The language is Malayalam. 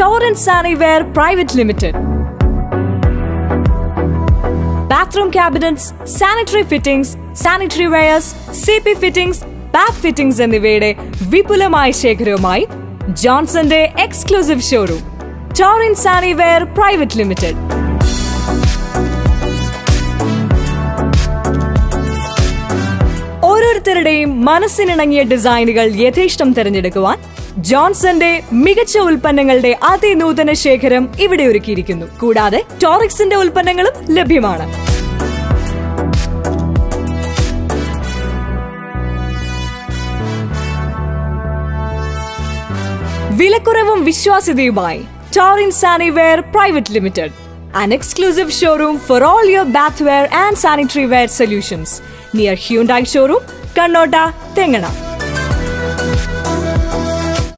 Torrent Sanivare Private Limited. Bathroom cabinets, sanitary fittings, sanitary wares, CP fittings, bath fittings എന്നിവയുടെ വിപുലമായ ശേഖരവുമായി ജോൺസന്റെ exclusive showroom Torin saniware private limited ഓരോരുത്തരുടെയും മനസ്സിനിണങ്ങിയ ഡിസൈനുകൾ യഥേഷ്ടം തിരഞ്ഞെടുക്കുവാൻ ജോൺസന്റെ മികച്ച ഉൽപ്പന്നങ്ങളുടെ അതിനൂതന ശേഖരം ഇവിടെ ഒരുക്കിയിരിക്കുന്നു കൂടാതെ ടോറിക്സിന്റെ ഉൽപ്പന്നങ്ങളും ലഭ്യമാണ് വിലക്കുറവും വിശ്വാസ്യതയുമായി Torin saniware private limited an exclusive showroom for all your bathware and sanitary ware solutions near Hyundai showroom, Kannota, Tengana.